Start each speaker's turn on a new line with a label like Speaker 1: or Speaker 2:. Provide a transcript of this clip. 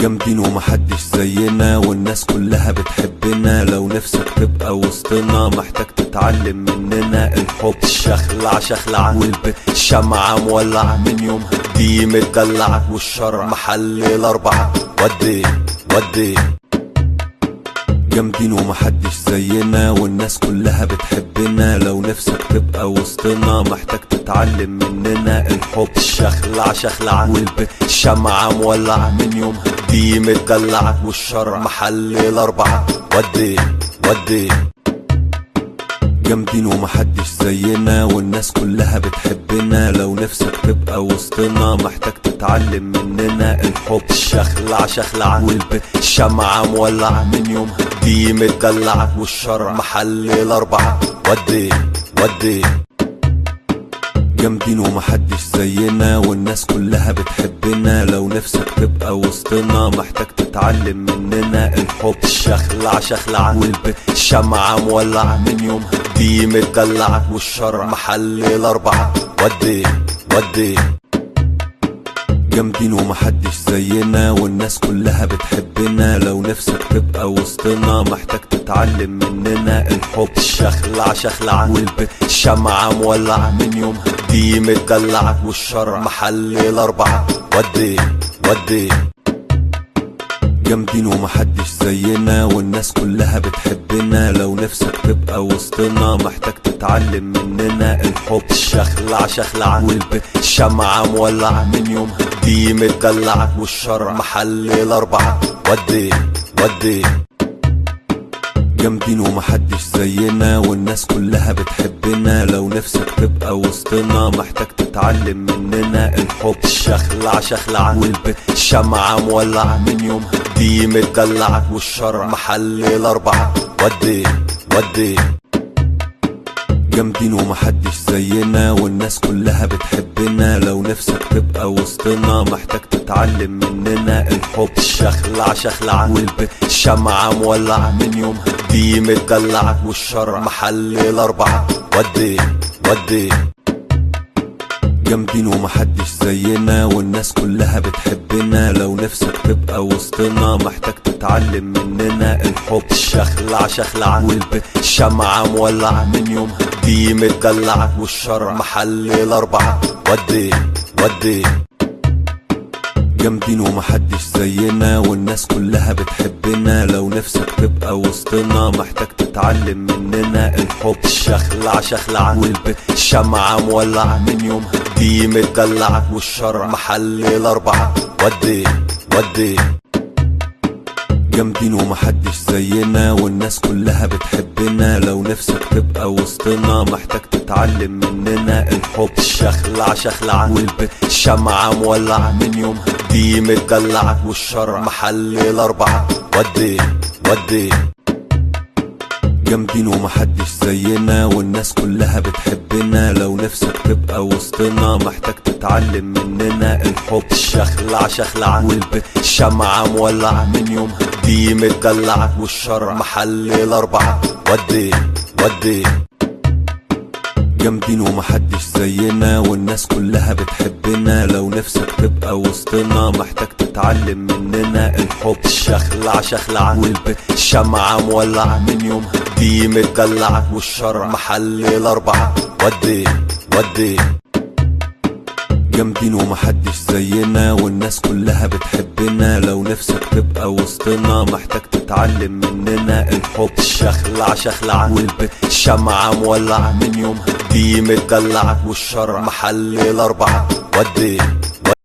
Speaker 1: جامدين ومحدش زينا والناس كلها بتحبنا لو نفسك تبقى وسطنا محتاج تتعلم مننا الحب شخلع شخلع والبت شمعة مولعة من يومها دي متدلعة والشرع محل الأربعة ودي ودي جامدين ومحدش زينا والناس كلها بتحبنا لو نفسك تبقى وسطنا محتاج تتعلم مننا الحب شخلع شخلع والبت شمعة مولعة من يومها دي متدلعة والشرع محل الأربعة ودي ودي جامدين ومحدش زينا والناس كلها بتحبنا لو نفسك تبقى وسطنا محتاج تتعلم مننا الحب شخلع شخلع والبت شمعة مولعة من يومها دي متدلعة والشرع محل الأربعة ودي ودي جامدين ومحدش زينا والناس كلها بتحبنا لو نفسك تبقى وسطنا محتاج تتعلم مننا الحب شخلع شخلع والبت شمعة مولعة من يومها دي متدلعة والشرع محل الأربعة ودي ودي جامدين ومحدش زينا والناس كلها بتحبنا لو نفسك تبقى وسطنا محتاج تتعلم مننا الحب شخلع شخلع والبت شمعة مولعة من يومها دي متدلعة والشرع محل الأربعة ودي ودي جامدين ومحدش زينا والناس كلها بتحبنا لو نفسك تبقى وسطنا محتاج تتعلم مننا الحب شخلع شخلع والبت شمعة مولعة من يومها دي متدلعة والشرع محل الأربعة ودي ودي جامدين ومحدش زينا والناس كلها بتحبنا لو نفسك تبقى وسطنا محتاج تتعلم مننا الحب شخلع شخلع والبت شمعة مولعة من يومها دي متدلعة والشرع محل الأربعة ودي ودي جامدين ومحدش زينا والناس كلها بتحبنا لو نفسك تبقى وسطنا محتاج تتعلم مننا الحب شخلع شخلع والبت شمعة مولعة من يومها دي متدلعة والشرع محل الأربعة ودي ودي جامدين ومحدش زينا والناس كلها بتحبنا لو نفسك تبقى وسطنا محتاج تتعلم مننا الحب شخلع شخلع والبت شمعة مولعة من يومها دي متدلعة والشرع محل الأربعة ودي ودي جامدين ومحدش زينا والناس كلها بتحبنا لو نفسك تبقى وسطنا محتاج تتعلم مننا الحب شخلع شخلع والبت شمعة مولعة من يومها دي متدلعة والشرع محل الأربعة ودي ودي جامدين ومحدش زينا والناس كلها بتحبنا لو نفسك تبقى وسطنا محتاج تتعلم مننا الحب شخلع شخلع والبت شمعة مولعة من يومها دي متدلعة والشرع محل الأربعة ودي ودي جامدين ومحدش زينا والناس كلها بتحبنا لو نفسك تبقى وسطنا محتاج تتعلم مننا الحب شخلع شخلع والبت شمعة مولعة من يومها دي متدلعة والشرع محل الأربعة ودي ودي جامدين ومحدش زينا والناس كلها بتحبنا لو نفسك تبقى وسطنا محتاج تتعلم مننا الحب شخلع شخلع والبت شمعة مولعة من يومها دي متدلعة والشرع محل الأربعة ودي ودي جامدين ومحدش زينا والناس كلها بتحبنا لو نفسك تبقى وسطنا محتاج تتعلم مننا الحب شخلع شخلع والبت شمعة مولعة من يومها دي متدلعة والشرع محل الأربعة ودي